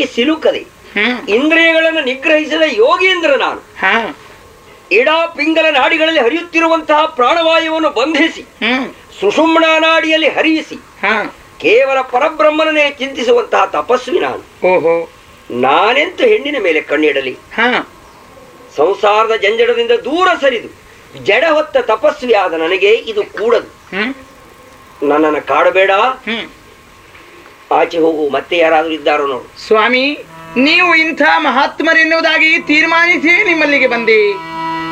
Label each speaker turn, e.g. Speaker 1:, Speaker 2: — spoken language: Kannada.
Speaker 1: ಸಿಕ್ಕಿ ಸಿಲುಕದೆ
Speaker 2: ಹ್ಮ್
Speaker 1: ಇಂದ್ರಿಯಗಳನ್ನು ನಿಗ್ರಹಿಸಿದ ಯೋಗೀಂದ್ರ ನಾನು
Speaker 2: ಹಾ
Speaker 1: ಇಡ ಪಿಂಗಲ ನಾಡಿಗಳಲ್ಲಿ ಹರಿಯುತ್ತಿರುವಂತಹ ಪ್ರಾಣವಾಯುವನ್ನು ಬಂಧಿಸಿ
Speaker 2: ಹ್ಮ್
Speaker 1: ಸುಷುಮ್ನ ನಾಡಿಯಲ್ಲಿ ಹರಿಯಿಸಿ
Speaker 2: ಹಾ
Speaker 1: ಕೇವಲ ಪರಬ್ರಹ್ಮನನ್ನೇ ಚಿಂತಿಸುವಂತಹ ತಪಸ್ವಿ ನಾನು
Speaker 2: ಓಹೋ
Speaker 1: ನಾನೆಂತು ಹೆಣ್ಣಿನ ಮೇಲೆ ಕಣ್ಣಿಡಲಿ
Speaker 2: ಹಾ
Speaker 1: ಸಂಸಾರದ ಜಂಜಡದಿಂದ ದೂರ ಸರಿದು ಜಡ ಹೊತ್ತ ತಪಸ್ವಿಯಾದ ನನಗೆ ಇದು ಕೂಡದು
Speaker 2: ಹ್ಮ್
Speaker 1: ನನ್ನನ್ನು ಕಾಡಬೇಡ
Speaker 2: ಹ್ಮ್
Speaker 1: ಆಚೆ ಹೋಗು ಮತ್ತೆ ಯಾರಾದರೂ ಇದ್ದಾರೋ ನೋಡು
Speaker 2: ಸ್ವಾಮಿ ನೀವು ಇಂಥ ಮಹಾತ್ಮರೆನ್ನುವುದಾಗಿ ತೀರ್ಮಾನಿಸಿ ನಿಮ್ಮಲ್ಲಿಗೆ ಬಂದೆ